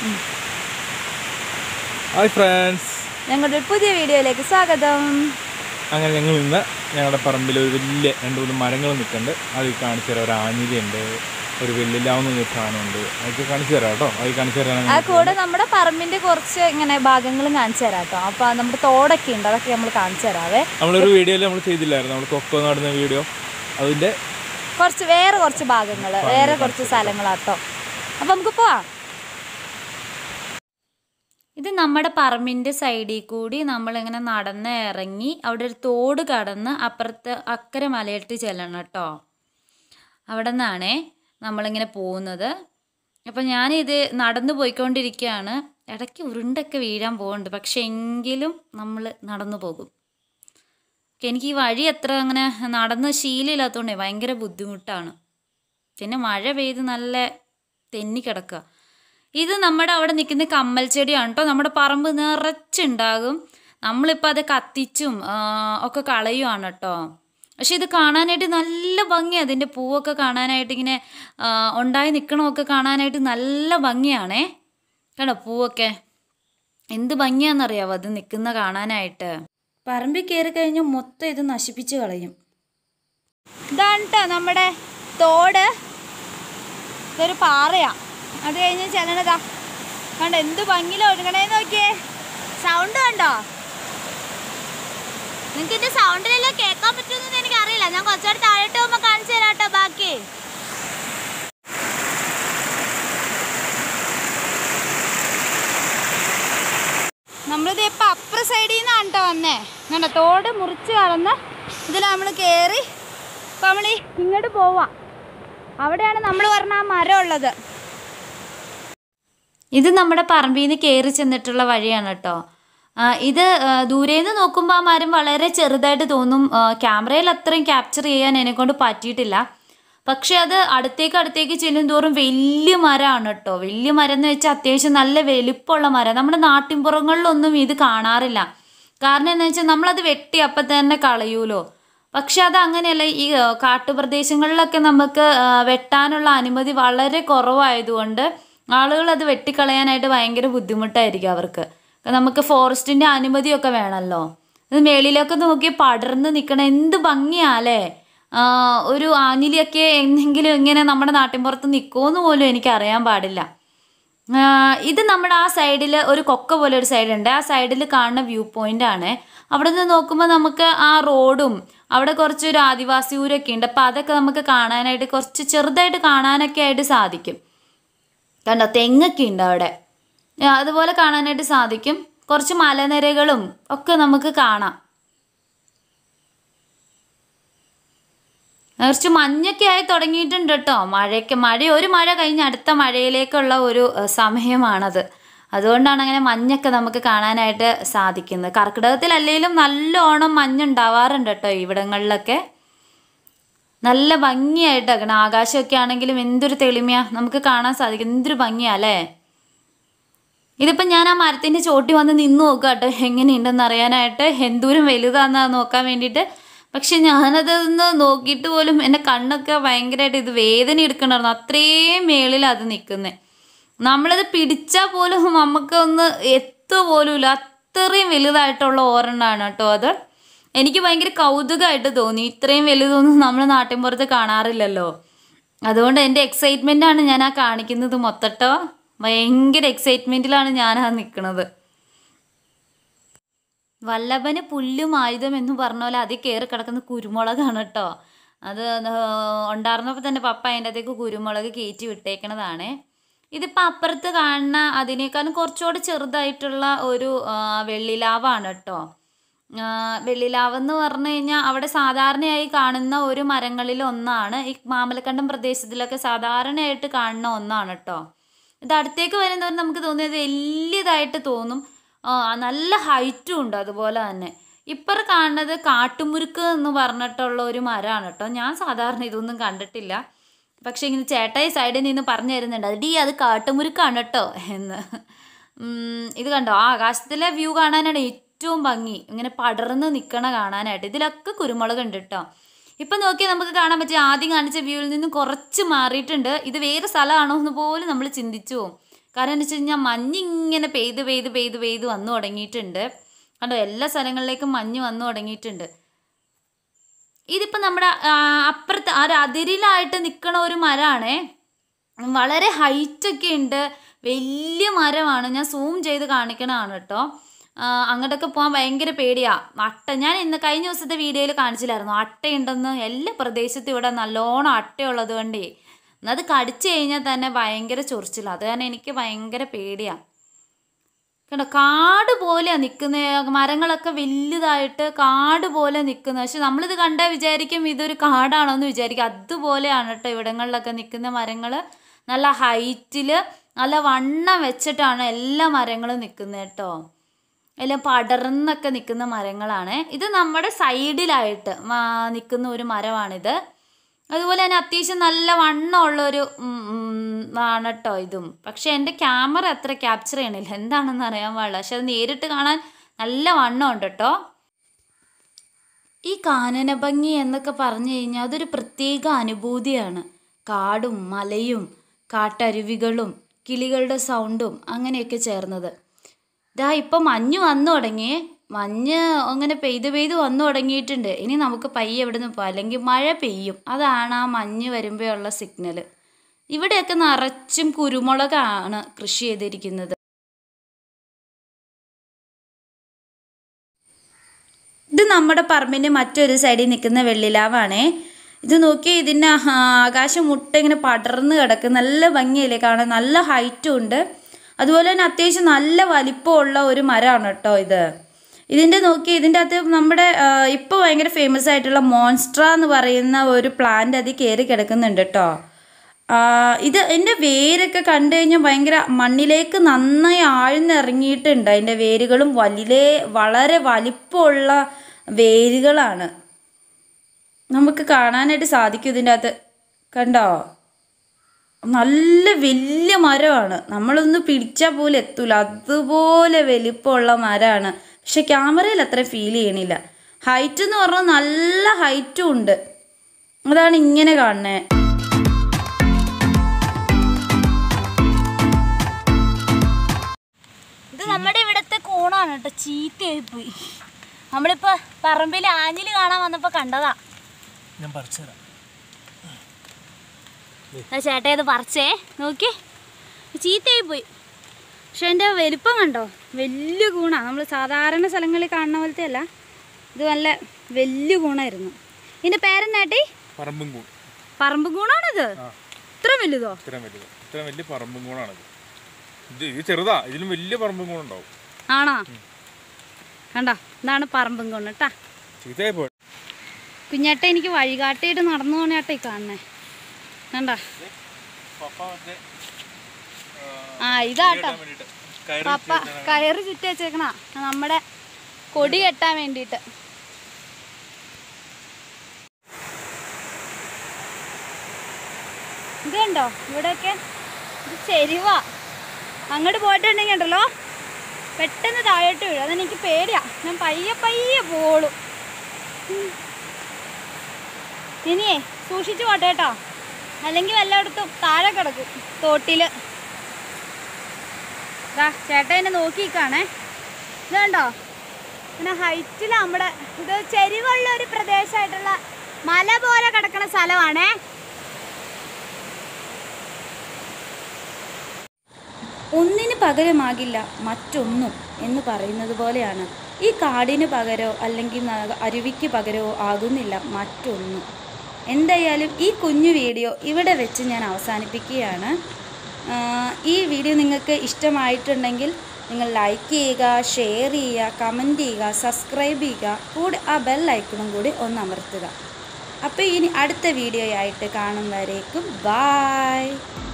hi friends ഞങ്ങളുടെ ഒരു പുതിയ വീഡിയോയിലേക്ക് സ്വാഗതം അങ്ങനെ ഞങ്ങൾ ഇന്ന് ഞങ്ങളുടെ പറമ്പിൽ ഒരു വലിയ രണ്ട് മൂന്ന് മരങ്ങൾ നിൽക്കുന്നുണ്ട് അത് കാണിച്ചു തരാം ഒരു ആഞ്ഞിലിയുണ്ട് ഒരു വെള്ളിലാവുന്ന ഒരു സാധനമുണ്ട് അതൊക്കെ കാണിച്ചു തരാം കേട്ടോ അത് കാണിച്ചു തരാൻ ആ കൂടെ നമ്മുടെ പറമ്പിന്റെ കുറച്ച് ഇങ്ങനെ ഭാഗങ്ങളും കാണിച്ചു തരാം കേട്ടോ അപ്പൊ നമ്മുടെ തോടൊക്കെ ഉണ്ട് അതൊക്കെ നമ്മൾ കാണിച്ചു തരാവേ നമ്മളൊരു വീഡിയോയിൽ നമ്മൾ ചെയ്തില്ലായിരുന്നു നമ്മൾ കൊക്കോ നടുന്ന വീഡിയോ അതിൻ്റെ കുറച്ച് വേറെ കുറച്ച് ഭാഗങ്ങൾ വേറെ കുറച്ച് സ്ഥലങ്ങളാട്ടോ അപ്പൊ നമുക്ക് പോവാം ഇത് നമ്മുടെ പറമ്പിൻ്റെ സൈഡിൽ കൂടി നമ്മളിങ്ങനെ നടന്ന് ഇറങ്ങി അവിടെ ഒരു തോട് കടന്ന് അപ്പുറത്ത് അക്കരെ മലയിട്ട് ചെല്ലണം കേട്ടോ അവിടെ നിന്നാണേ നമ്മളിങ്ങനെ പോകുന്നത് അപ്പം ഞാനിത് നടന്നു പോയിക്കൊണ്ടിരിക്കുകയാണ് ഇടയ്ക്ക് ഉരുണ്ടൊക്കെ വീഴാൻ പോകുന്നുണ്ട് പക്ഷെ എങ്കിലും നമ്മൾ നടന്നു പോകും ഒക്കെ എനിക്ക് ഈ വഴി അത്ര അങ്ങനെ നടന്ന് ശീലമില്ലാത്തതുകൊണ്ടേ ഭയങ്കര ബുദ്ധിമുട്ടാണ് പിന്നെ മഴ പെയ്ത് നല്ല തെന്നി കിടക്കുക ഇത് നമ്മുടെ അവിടെ നിൽക്കുന്ന കമ്മൽ ചെടിയാണ് കേട്ടോ നമ്മുടെ പറമ്പ് നിറച്ചുണ്ടാകും നമ്മളിപ്പോൾ അത് കത്തിച്ചും ആ, ഒക്കെ കളയുവാണ് കേട്ടോ പക്ഷെ ഇത് കാണാനായിട്ട് നല്ല ഭംഗിയാണ് അതിൻ്റെ പൂവൊക്കെ കാണാനായിട്ട് ഇങ്ങനെ ആ, ഉണ്ടായി നിൽക്കണമൊക്കെ കാണാനായിട്ട് നല്ല ഭംഗിയാണേ കണ്ടോ പൂവൊക്കെ എന്ത് ഭംഗിയാണെന്നറിയാവോ അത് നിൽക്കുന്ന കാണാനായിട്ട് പറമ്പിൽ കയറി കഴിഞ്ഞാൽ മൊത്തം ഇത് നശിപ്പിച്ച് കളയും ഇതാണ് കേട്ടോ നമ്മുടെ തോട് ഇതൊരു പാറയാ അത് കഴിഞ്ഞ് ചെല്ലണതാ കണ്ടോ എന്ത് ഭംഗിയില ഒഴുകണേന്ന് നോക്കിയേ സൗണ്ട് കണ്ടോ നിങ്ങൾക്ക് ഇതിന്റെ സൗണ്ടിലെല്ലാം കേൾക്കാൻ പറ്റുമെന്ന് എനിക്ക് അറിയില്ല ഞാൻ കുറച്ചുകൂടെ താഴോട്ട് പോകുമ്പോൾ കാണിച്ചു തരാം കേട്ടോ ബാക്കി നമ്മളിത് ഇപ്പം അപ്പുറ സൈഡിൽ നിന്നാണ് കേട്ടോ വന്നേ കണ്ടോ തോട് മുറിച്ച് കടന്ന് ഇതിൽ നമ്മൾ കയറി ഇപ്പം നമ്മൾ ഇങ്ങോട്ട് പോവാം അവിടെയാണ് നമ്മൾ പറഞ്ഞ ആ മരം ഉള്ളത് ഇത് നമ്മുടെ പറമ്പിൽ നിന്ന് കയറി ചെന്നിട്ടുള്ള വഴിയാണ് കേട്ടോ ആ, ഇത് ആ, ദൂരേന്ന് നോക്കുമ്പോൾ ആ മരം വളരെ ചെറുതായിട്ട് തോന്നും ആ, ക്യാമറയിൽ അത്രയും ക്യാപ്ചർ ചെയ്യാൻ എന്നെക്കൊണ്ട് പറ്റിയിട്ടില്ല പക്ഷെ അത് അടുത്തേക്ക് അടുത്തേക്ക് ചെല്ലും തോറും വലിയ മരമാണ് കേട്ടോ വലിയ മരം എന്ന് വെച്ചാൽ അത്യാവശ്യം നല്ല വലിപ്പമുള്ള മരം നമ്മുടെ നാട്ടിൻപുറങ്ങളിലൊന്നും ഇത് കാണാറില്ല കാരണം എന്താ വെച്ചാൽ നമ്മളത് വെട്ടി അപ്പം തന്നെ കളയൂലോ പക്ഷെ അത് അങ്ങനെയല്ല ഈ ആ, കാട്ടുപ്രദേശങ്ങളിലൊക്കെ നമുക്ക് ആ, വെട്ടാനുള്ള അനുമതി വളരെ കുറവായതുകൊണ്ട് ആളുകൾ അത് വെട്ടിക്കളയാനായിട്ട് ഭയങ്കര ബുദ്ധിമുട്ടായിരിക്കും അവർക്ക് നമുക്ക് ഫോറസ്റ്റിൻ്റെ അനുമതിയൊക്കെ വേണമല്ലോ ഇത് മേളിലൊക്കെ നോക്കി പടർന്ന് നിൽക്കണ എന്ത് ഭംഗിയാലേ ആ, ഒരു ആഞ്ഞിലിയൊക്കെ എന്തെങ്കിലും ഇങ്ങനെ നമ്മുടെ നാട്ടിൻപുറത്ത് നിൽക്കുമെന്ന് പോലും എനിക്ക് അറിയാൻ പാടില്ല ആ, ഇത് നമ്മുടെ ആ സൈഡിൽ ഒരു കൊക്ക പോലെ ഒരു സൈഡുണ്ട് ആ സൈഡിൽ കാണുന്ന വ്യൂ പോയിന്റ് ആണ് അവിടെ നിന്ന് നോക്കുമ്പോൾ നമുക്ക് ആ റോഡും അവിടെ കുറച്ചൊരു ആദിവാസി ഊരൊക്കെ ഉണ്ട് അപ്പോൾ അതൊക്കെ നമുക്ക് കാണാനായിട്ട് കുറച്ച് ചെറുതായിട്ട് കാണാനൊക്കെ ആയിട്ട് സാധിക്കും കണ്ടോ തെങ്ങൊക്കെ ഉണ്ട് അവിടെ ആ, അതുപോലെ കാണാനായിട്ട് സാധിക്കും കുറച്ച് മലനിരകളും ഒക്കെ നമുക്ക് കാണാം കുറച്ച് മഞ്ഞൊക്കെ ആയി തുടങ്ങിയിട്ടുണ്ട് കേട്ടോ മഴയ്ക്ക് മഴ ഒരു മഴ കഴിഞ്ഞ് അടുത്ത മഴയിലേക്കുള്ള ഒരു ഏഹ്, സമയമാണത് അതുകൊണ്ടാണ് അങ്ങനെ മഞ്ഞൊക്കെ നമുക്ക് കാണാനായിട്ട് സാധിക്കുന്നത് കർക്കിടകത്തിലല്ലെങ്കിലും നല്ലോണം മഞ്ഞുണ്ടാവാറുണ്ട് കേട്ടോ ഇവിടങ്ങളിലൊക്കെ നല്ല ഭംഗിയായിട്ടാണ് ആകാശമൊക്കെ ആണെങ്കിലും എന്തൊരു തെളിമയാ നമുക്ക് കാണാൻ സാധിക്കും എന്തൊരു ഭംഗിയാ അല്ലേ ഇതിപ്പം ഞാൻ ആ മരത്തിൻ്റെ ചോട്ടി വന്ന് നിന്ന് നോക്കുക കേട്ടോ എങ്ങനെയുണ്ടെന്ന് അറിയാനായിട്ട് എന്തോരം വലുതാന്ന് നോക്കാൻ വേണ്ടിയിട്ട് പക്ഷെ ഞാനതൊന്ന് നോക്കിയിട്ട് പോലും എൻ്റെ കണ്ണൊക്കെ ഭയങ്കരമായിട്ട് ഇത് വേദന എടുക്കണമായിരുന്നു അത്രയും മേളിൽ അത് നിൽക്കുന്നത് നമ്മളത് പിടിച്ചാൽ പോലും നമുക്ക് ഒന്ന് എത്തുക പോലും ഇല്ല അത്രയും വലുതായിട്ടുള്ള ഓരെണ്ണമാണ് കേട്ടോ അത് എനിക്ക് ഭയങ്കര കൗതുകമായിട്ട് തോന്നി ഇത്രയും വലുതൊന്നും നമ്മൾ നാട്ടിൻപുറത്ത് കാണാറില്ലല്ലോ അതുകൊണ്ട് എൻ്റെ എക്സൈറ്റ്മെൻ്റ് ആണ് ഞാൻ ആ കാണിക്കുന്നത് മൊത്തട്ടോ ഭയങ്കര എക്സൈറ്റ്മെൻറ്റിലാണ് ഞാൻ ആ നിൽക്കുന്നത് വല്ലഭന് പുല്ലും ആയുധം എന്ന് പറഞ്ഞ പോലെ അതിൽ കയറി കിടക്കുന്ന കുരുമുളകാണ് കേട്ടോ അത് ഉണ്ടായിരുന്നപ്പോൾ തന്നെ പപ്പ അതിൻ്റെ അകത്തേക്ക് കുരുമുളക് കയറ്റി വിട്ടേക്കണതാണ് ഇതിപ്പോൾ അപ്പുറത്ത് കാണുന്ന അതിനേക്കാളും കുറച്ചുകൂടെ ചെറുതായിട്ടുള്ള ഒരു ആ, വെള്ളിലാവാണ് കേട്ടോ ആ, വെള്ളിലാവെന്ന് പറഞ്ഞു കഴിഞ്ഞാൽ അവിടെ സാധാരണയായി കാണുന്ന ഒരു മരങ്ങളിൽ ഒന്നാണ് ഈ മാമലക്കണ്ടം പ്രദേശത്തിലൊക്കെ സാധാരണയായിട്ട് കാണുന്ന ഒന്നാണ് കേട്ടോ ഇത് അടുത്തേക്ക് വരുന്നവർ നമുക്ക് തോന്നിയത് വലിയതായിട്ട് തോന്നും ആ, നല്ല ഹൈറ്റും ഉണ്ട് അതുപോലെ തന്നെ ഇപ്പറ കാണുന്നത് കാട്ടുമുരുക്ക് എന്ന് പറഞ്ഞിട്ടുള്ള ഒരു മരമാണ് കേട്ടോ ഞാൻ സാധാരണ ഇതൊന്നും കണ്ടിട്ടില്ല പക്ഷെ ഇങ്ങനെ ചേട്ടായി സൈഡിൽ നിന്ന് പറഞ്ഞു തരുന്നുണ്ട് ഡീ അത് കാട്ടുമുരുക്കാണ് കേട്ടോ എന്ന് ഉം, ഇത് കണ്ടോ ആ ആകാശത്തിലെ വ്യൂ കാണാനാണ് ഏറ്റവും ഭംഗി ഇങ്ങനെ പടർന്ന് നിൽക്കണ കാണാനായിട്ട് ഇതിലൊക്കെ കുരുമുളക് ഉണ്ട് കേട്ടോ ഇപ്പം നോക്കിയാൽ നമുക്ക് കാണാൻ പറ്റിയ ആദ്യം കാണിച്ച വ്യൂവിൽ നിന്നും കുറച്ച് മാറിയിട്ടുണ്ട് ഇത് വേറെ സ്ഥലമാണോ എന്ന് പോലും നമ്മൾ ചിന്തിച്ചു പോകും കാരണം എന്ന് വെച്ച് കഴിഞ്ഞാൽ മഞ്ഞിങ്ങനെ പെയ്ത് പെയ്ത് പെയ്ത് പെയ്ത് വന്നു തുടങ്ങിയിട്ടുണ്ട് കണ്ടോ എല്ലാ സ്ഥലങ്ങളിലേക്കും മഞ്ഞ് വന്നു തുടങ്ങിയിട്ടുണ്ട് ഇതിപ്പോൾ നമ്മുടെ ആ, അപ്പുറത്ത് ആ ഒരു അതിരിലായിട്ട് നിൽക്കണ ഒരു മരമാണേ വളരെ ഹൈറ്റൊക്കെ ഉണ്ട് വലിയ മരമാണ് ഞാൻ സൂം ചെയ്ത് കാണിക്കണതാണ് കേട്ടോ ആ, അങ്ങോട്ടൊക്കെ പോകാൻ ഭയങ്കര പേടിയാ അട്ട ഞാൻ ഇന്ന് കഴിഞ്ഞ ദിവസത്തെ വീഡിയോയിൽ കാണിച്ചില്ലായിരുന്നു അട്ടയുണ്ടെന്ന് എല്ലാ പ്രദേശത്തും ഇവിടെ നല്ലോണം അട്ടയുള്ളത് കൊണ്ടേ അത് കടിച്ചു കഴിഞ്ഞാൽ തന്നെ ഭയങ്കര ചൊറിച്ചില്ല അത് കാരണം എനിക്ക് ഭയങ്കര പേടിയാണ് കണ്ടോ കാട് പോലെയാണ് നിൽക്കുന്ന മരങ്ങളൊക്കെ വലുതായിട്ട് കാട് പോലെ നിൽക്കുന്നത് പക്ഷെ നമ്മളിത് കണ്ടാൽ വിചാരിക്കും ഇതൊരു കാടാണോ എന്ന് വിചാരിക്കും അതുപോലെയാണ് കേട്ടോ ഇവിടങ്ങളിലൊക്കെ നിൽക്കുന്ന മരങ്ങൾ നല്ല ഹൈറ്റിൽ നല്ല വണ്ണം വെച്ചിട്ടാണ് എല്ലാ മരങ്ങളും നിൽക്കുന്നത് കേട്ടോ എല്ലാം പടർന്നൊക്കെ നിൽക്കുന്ന മരങ്ങളാണ് ഇത് നമ്മുടെ സൈഡിലായിട്ട് മാ- നിൽക്കുന്ന ഒരു മരമാണിത് അതുപോലെ തന്നെ അത്യാവശ്യം നല്ല വണ്ണമുള്ള ഒരു ഉം, ഉം, ആണ് കേട്ടോ ഇതും പക്ഷെ എൻ്റെ ക്യാമറ അത്ര ക്യാപ്ചർ ചെയ്യണില്ല എന്താണെന്ന് അറിയാൻ പാടില്ല പക്ഷെ അത് നേരിട്ട് കാണാൻ നല്ല വണ്ണമുണ്ട് കേട്ടോ ഈ കാനന ഭംഗി എന്നൊക്കെ പറഞ്ഞു കഴിഞ്ഞാൽ അതൊരു പ്രത്യേക അനുഭൂതിയാണ് കാടും മലയും കാട്ടരുവികളും കിളികളുടെ സൗണ്ടും അങ്ങനെയൊക്കെ ചേർന്നത് ഇതാ ഇപ്പം മഞ്ഞ് വന്നു തുടങ്ങി മഞ്ഞ് അങ്ങനെ പെയ്ത് പെയ്ത് വന്നു തുടങ്ങിയിട്ടുണ്ട് ഇനി നമുക്ക് പയ്യെ ഇവിടെ നിന്ന് പോകാം അല്ലെങ്കിൽ മഴ പെയ്യും അതാണ് ആ മഞ്ഞ് വരുമ്പോഴുള്ള സിഗ്നൽ ഇവിടെയൊക്കെ നിറച്ചും കുരുമുളകാണ് കൃഷി ചെയ്തിരിക്കുന്നത് ഇത് നമ്മുടെ പറമ്പിൻ്റെ മറ്റൊരു സൈഡിൽ നിൽക്കുന്ന വെള്ളിലാവാണേ ഇത് നോക്കി ഇതിൻ്റെ ആകാശം മുട്ട ഇങ്ങനെ പടർന്ന് കിടക്കും നല്ല ഭംഗിയല്ലേ കാണാൻ നല്ല ഹൈറ്റും ഉണ്ട് അതുപോലെ തന്നെ അത്യാവശ്യം നല്ല വലിപ്പമുള്ള ഒരു മരമാണ് കേട്ടോ ഇത് ഇതിൻ്റെ നോക്കി ഇതിൻ്റെ അകത്ത് നമ്മുടെ ഇപ്പോൾ ഭയങ്കര ഫേമസ് ആയിട്ടുള്ള മോൺസ്ട്ര എന്ന് പറയുന്ന ഒരു പ്ലാന്റ് അതിൽ കയറി കിടക്കുന്നുണ്ട് കേട്ടോ ആ, ഇത് എൻ്റെ വേരൊക്കെ കണ്ടു കഴിഞ്ഞാൽ ഭയങ്കര മണ്ണിലേക്ക് നന്നായി ആഴ്ന്നിറങ്ങിയിട്ടുണ്ട് അതിൻ്റെ വേരുകളും വലിയ വളരെ വലിപ്പമുള്ള വേരുകളാണ് നമുക്ക് കാണാനായിട്ട് സാധിക്കും ഇതിൻ്റെ അകത്ത് കണ്ടോ നല്ല വലിയ മരമാണ് നമ്മളൊന്ന് പിടിച്ചാൽ പോലും എത്തൂല അതുപോലെ വലിപ്പമുള്ള മരമാണ് പക്ഷെ ക്യാമറയിൽ അത്ര ഫീൽ ചെയ്യണില്ല ഹൈറ്റ് എന്ന് പറഞ്ഞാൽ നല്ല ഹൈറ്റും ഉണ്ട് അതാണ് ഇങ്ങനെ കാണുന്നത് ഇത് നമ്മുടെ ഇവിടുത്തെ കൂണാണ് കേട്ടോ ചീത്തയായി പോയി നമ്മളിപ്പോ പറമ്പിൽ ആഞ്ഞില് കാണാൻ വന്നപ്പോ കണ്ടതാ ഞാൻ പറിച്ചുതരാം ആ ചേട്ടാ ഇത് പറിച്ചേ നോക്കി ചീത്തയായി പോയി പക്ഷെ എൻ്റെ വലിപ്പം കണ്ടോ വലിയ കൂണാ നമ്മൾ സാധാരണ സ്ഥലങ്ങളിൽ കാണുന്ന പോലത്തെ അല്ല ഇത് നല്ല വലിയ കൂണായിരുന്നു ഇതിൻ്റെ പേരെന്നാട്ടി പറമ്പും കൂൺ പറമ്പ് കൂണാണിത് ഇത്ര വലുതോ ഇത്രയും വലുത് ഇത്രയും വലിയ പറമ്പും കൂണാണിത് ഇത് ഇത് ചെറുതാ ഇതിലും വലിയ പറമ്പും കൂണുണ്ടാവും ആണോ കണ്ടോ ഇതാണ് പറമ്പും കൂണ് കേട്ടാ ചീത്തയായി പോയി കുഞ്ഞേട്ട എനിക്ക് വഴികാട്ടിയിട്ട് നടന്നു പോണേട്ടാ ഈ കാണണേ കണ്ട പപ്പ മറ്റേ ആ ഇതാട്ടോ വേണ്ടിട്ട് കയറി പപ്പ കയറ് ചുറ്റി വെച്ചേക്കണ നമ്മുടെ കൊടി കെട്ടാൻ വേണ്ടിയിട്ട് ഇത് കണ്ടോ ഇവിടെയൊക്കെ ഇത് ചെരിവാ അങ്ങോട്ട് പോയിട്ടുണ്ടെങ്കിൽ ഉണ്ടല്ലോ പെട്ടെന്ന് താഴോട്ട് വീഴും അതെനിക്ക് പേടിയാ ഞാൻ പയ്യെ പയ്യെ പോളൂ ഇനിയേ സൂക്ഷിച്ചു പോട്ടെ കേട്ടോ അല്ലെങ്കിൽ വല്ലയിടത്തും താഴെ കിടക്കും തോട്ടില് ദാ ചേട്ടൻ എന്നെ നോക്കിക്കാണേ ഇത് കണ്ടോ ഇങ്ങനെ ഹൈറ്റിൽ നമ്മുടെ ഇത് ചെരിവുള്ള ഒരു പ്രദേശമായിട്ടുള്ള മല പോലെ കിടക്കുന്ന സ്ഥലമാണേ ഒന്നിന് പകരമാകില്ല മറ്റൊന്നും എന്ന് പറയുന്നത് പോലെയാണ് ഈ കാടിന് പകരോ അല്ലെങ്കിൽ ന- അരുവിക്ക് പകരമോ ആകുന്നില്ല മറ്റൊന്നും എന്തായാലും ഈ കുഞ്ഞു വീഡിയോ ഇവിടെ വെച്ച് ഞാൻ അവസാനിപ്പിക്കുകയാണ് ആഹ് ഈ വീഡിയോ നിങ്ങൾക്ക് ഇഷ്ടമായിട്ടുണ്ടെങ്കിൽ നിങ്ങൾ ലൈക്ക് ചെയ്യുക ഷെയർ ചെയ്യുക കമൻറ്റ് ചെയ്യുക സബ്സ്ക്രൈബ് ചെയ്യുക കൂടെ ആ ബെൽ ഐക്കണും കൂടി ഒന്ന് അമർത്തുക അപ്പോൾ ഇനി അടുത്ത വീഡിയോ ആയിട്ട് കാണും വരേക്കും ബായ്